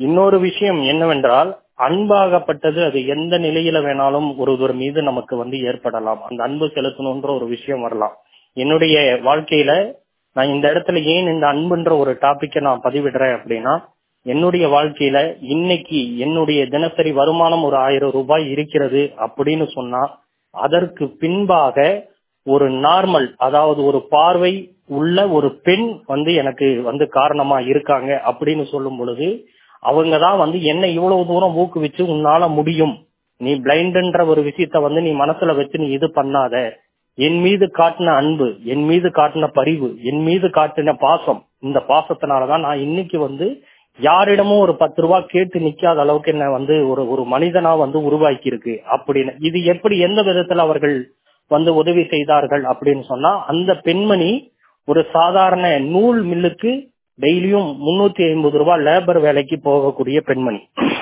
இன்னொரு விஷயம் என்னவென்றால் அன்பாகப்பட்டது அது எந்த நிலையில வேணாலும் ஒருவர் மீது நமக்கு வந்து ஏற்படலாம் அந்த அன்பு செலுத்தணுன்ற ஒரு விஷயம் வரலாம் என்னுடைய வாழ்க்கையில நான் இந்த இடத்துல ஏன் இந்த அன்புன்ற ஒரு டாபிக்கை நான் பதிவிடுறேன் அப்படின்னா என்னுடைய வாழ்க்கையில இன்னைக்கு என்னுடைய தினசரி வருமானம் ஒரு ஆயிரம் ரூபாய் இருக்கிறது அப்படின்னு சொன்னா அதற்கு பின்பாக ஒரு நார்மல் அதாவது ஒரு பார்வை உள்ள ஒரு பெண் வந்து எனக்கு வந்து காரணமா இருக்காங்க அப்படின்னு சொல்லும் பொழுது அவங்க தான் வந்து என்ன இவ்வளவு தூரம் ஊக்குவிச்சு உன்னால முடியும் நீ பிளைண்ட்ன்ற ஒரு விஷயத்த வந்து நீ மனசுல வச்சு நீ இது பண்ணாத என் மீது காட்டின அன்பு என் மீது காட்டின பரிவு என் மீது காட்டின பாசம் இந்த பாசத்தினாலதான் நான் இன்னைக்கு வந்து யாரிடமும் ஒரு பத்து ரூபாய் கேட்டு நிக்காத அளவுக்கு என்ன வந்து ஒரு ஒரு மனிதனா வந்து உருவாக்கி இருக்கு அப்படின்னு இது எப்படி எந்த விதத்துல அவர்கள் வந்து உதவி செய்தார்கள் அப்படின்னு சொன்னா அந்த பெண்மணி ஒரு சாதாரண நூல் மில்லுக்கு டெய்லியும் முன்னூத்தி ஐம்பது ரூபாய் லேபர் வேலைக்கு போகக்கூடிய பெண்மணி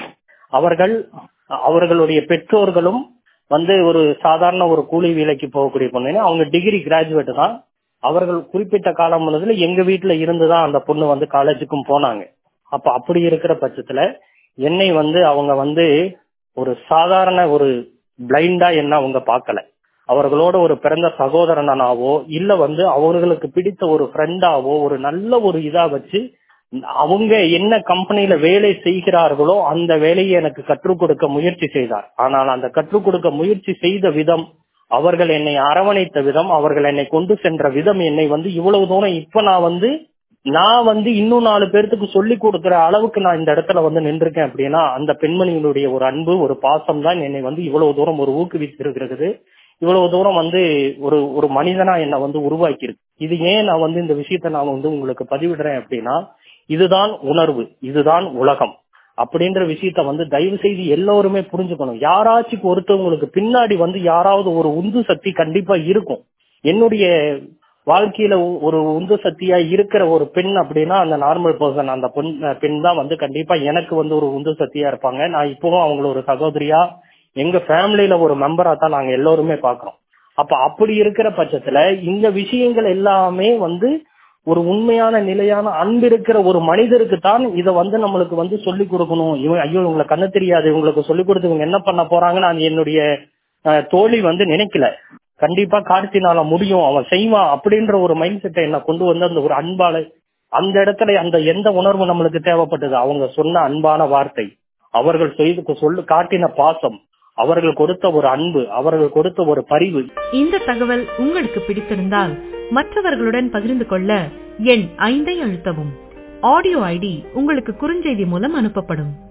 அவர்கள் அவர்களுடைய பெற்றோர்களும் வந்து ஒரு சாதாரண ஒரு கூலி வேலைக்கு போகக்கூடிய பொண்ணு அவங்க டிகிரி கிராஜுவேட் தான் அவர்கள் குறிப்பிட்ட காலம் முன்னதுல எங்க வீட்டுல இருந்துதான் அந்த பொண்ணு வந்து காலேஜுக்கும் போனாங்க அப்ப அப்படி இருக்கிற பட்சத்துல என்னை வந்து அவங்க வந்து ஒரு சாதாரண ஒரு பிளைண்டா என்ன அவங்க பார்க்கல அவர்களோட ஒரு பிறந்த சகோதரனாவோ இல்ல வந்து அவர்களுக்கு பிடித்த ஒரு ஃப்ரெண்டாவோ ஒரு நல்ல ஒரு இதா வச்சு அவங்க என்ன கம்பெனில வேலை செய்கிறார்களோ அந்த வேலையை எனக்கு கற்றுக் கொடுக்க முயற்சி செய்தார் ஆனால் அந்த கற்றுக் கொடுக்க முயற்சி செய்த விதம் அவர்கள் என்னை அரவணைத்த விதம் அவர்கள் என்னை கொண்டு சென்ற விதம் என்னை வந்து இவ்வளவு தூரம் இப்ப நான் வந்து நான் வந்து இன்னும் நாலு பேர்த்துக்கு சொல்லி கொடுக்கிற அளவுக்கு நான் இந்த இடத்துல வந்து நின்றுருக்கேன் அப்படின்னா அந்த பெண்மணியினுடைய ஒரு அன்பு ஒரு பாசம் தான் என்னை வந்து இவ்வளவு தூரம் ஒரு ஊக்குவிச்சிருக்கிறது இவ்வளவு தூரம் வந்து ஒரு ஒரு மனிதனா என்னை வந்து உருவாக்கி இருக்கு இது ஏன் நான் வந்து இந்த விஷயத்த நான் வந்து உங்களுக்கு பதிவிடுறேன் அப்படின்னா இதுதான் உணர்வு இதுதான் உலகம் அப்படின்ற விஷயத்த வந்து தயவு செய்து எல்லோருமே புரிஞ்சுக்கணும் யாராச்சும் ஒருத்தவங்களுக்கு பின்னாடி வந்து யாராவது ஒரு உந்து சக்தி கண்டிப்பா இருக்கும் என்னுடைய வாழ்க்கையில ஒரு உந்து சக்தியா இருக்கிற ஒரு பெண் அப்படின்னா அந்த நார்மல் பர்சன் அந்த பெண் பெண் தான் வந்து கண்டிப்பா எனக்கு வந்து ஒரு உந்து சக்தியா இருப்பாங்க நான் இப்பவும் அவங்கள ஒரு சகோதரியா எங்க ஃபேமிலியில ஒரு மெம்பரா தான் நாங்க எல்லோருமே பாக்குறோம் அப்ப அப்படி இருக்கிற பட்சத்துல இந்த விஷயங்கள் எல்லாமே வந்து ஒரு உண்மையான நிலையான அன்பு இருக்கிற ஒரு மனிதருக்கு தான் இதை வந்து நம்மளுக்கு வந்து சொல்லி கொடுக்கணும் இவங்க ஐயோ இவங்களை கண்ணு தெரியாது இவங்களுக்கு சொல்லி கொடுத்து இவங்க என்ன பண்ண போறாங்கன்னு நான் என்னுடைய தோழி வந்து நினைக்கல கண்டிப்பா கார்த்தினால முடியும் அவன் செய்வான் அப்படின்ற ஒரு மைண்ட் செட்டை என்ன கொண்டு வந்து அந்த ஒரு அன்பால அந்த இடத்துல அந்த எந்த உணர்வு நம்மளுக்கு தேவைப்பட்டது அவங்க சொன்ன அன்பான வார்த்தை அவர்கள் செய்து சொல்லு காட்டின பாசம் அவர்கள் கொடுத்த ஒரு அன்பு அவர்கள் கொடுத்த ஒரு பரிவு இந்த தகவல் உங்களுக்கு பிடித்திருந்தால் மற்றவர்களுடன் பகிர்ந்து கொள்ள எண் ஐந்தை அழுத்தவும் ஆடியோ ஐடி உங்களுக்கு குறுஞ்செய்தி மூலம் அனுப்பப்படும்